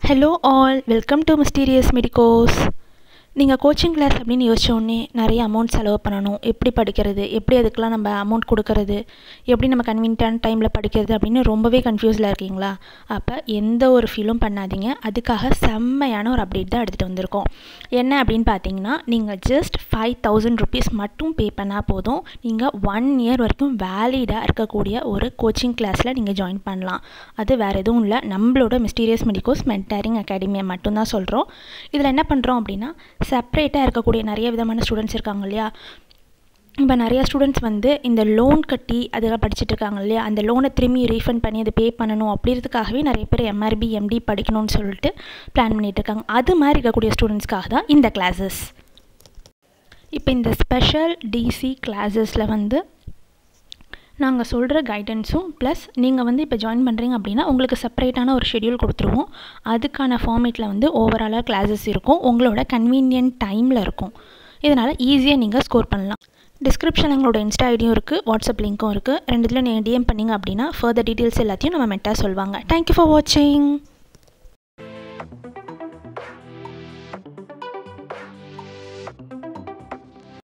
hello all welcome to mysterious medicos நீங்கள் coaching class அப்படின்னு யோசிச்சோடனே நிறைய அமௌண்ட் செலவு பண்ணணும் எப்படி படிக்கிறது எப்படி அதுக்கெலாம் நம்ம அமௌண்ட் கொடுக்கறது எப்படி நம்ம கன்வீனியன்ட்டான டைமில் படிக்கிறது அப்படின்னு ரொம்பவே கன்ஃபியூஸில் இருக்கீங்களா அப்போ எந்த ஒரு ஃபீலும் பண்ணாதீங்க அதுக்காக செம்மையான ஒரு அப்டேட் தான் எடுத்துகிட்டு வந்திருக்கோம் என்ன அப்படின்னு பார்த்தீங்கன்னா நீங்கள் ஜஸ்ட் ஃபைவ் தௌசண்ட் ருபீஸ் மட்டும் பே பண்ணால் போதும் நீங்கள் ஒன் இயர் வரைக்கும் வேலிடாக இருக்கக்கூடிய ஒரு கோச்சிங் கிளாஸில் நீங்கள் ஜாயின் பண்ணலாம் அது வேறு எதுவும் இல்லை நம்மளோட மிஸ்டீரியஸ் மெடிக்கோஸ் மென்டாரிங் அகாடமியை மட்டும்தான் சொல்கிறோம் இதில் என்ன பண்ணுறோம் அப்படின்னா செப்ரேட்டாக இருக்கக்கூடிய நிறைய விதமான ஸ்டூடெண்ட்ஸ் இருக்காங்க இல்லையா இப்போ நிறையா ஸ்டூடெண்ட்ஸ் வந்து இந்த லோன் கட்டி அதெல்லாம் படிச்சுட்டு இருக்காங்க இல்லையா அந்த லோனை திரும்பி ரீஃபண்ட் பண்ணி அதை பே பண்ணணும் அப்படின்றதுக்காகவே நிறைய பேர் எம்ஆர்பி எம்டி படிக்கணும்னு சொல்லிட்டு பிளான் பண்ணிகிட்டு இருக்காங்க அது மாதிரி இருக்கக்கூடிய ஸ்டூடெண்ட்ஸ்க்காக தான் இந்த கிளாஸஸ் இப்போ இந்த ஸ்பெஷல் டிசி கிளாஸஸில் வந்து நாங்கள் சொல்கிற கைடன்ஸும் ப்ளஸ் நீங்கள் வந்து இப்போ ஜாயின் பண்ணுறீங்க அப்படின்னா உங்களுக்கு செப்பரேட்டான ஒரு ஷெடியூல் கொடுத்துருவோம் அதுக்கான ஃபார்மேட்டில் வந்து ஓவராலாக கிளாஸஸ் இருக்கும் உங்களோட கன்வீனியன்ட் டைமில் இருக்கும் இதனால் ஈஸியாக நீங்கள் ஸ்கோர் பண்ணலாம் டிஸ்கிரிப்ஷனில் எங்களோட இன்ஸ்டா ஐடியும் இருக்குது வாட்ஸ்அப் லிங்க்கும் இருக்குது ரெண்டுத்தில் நீங்கள் டிஎம் பண்ணிங்க அப்படின்னா ஃபர்தர் டீட்டெயில்ஸ் எல்லாத்தையும் நம்ம மெட்டாக சொல்லுவாங்க தேங்க்யூ ஃபார் வாட்சிங்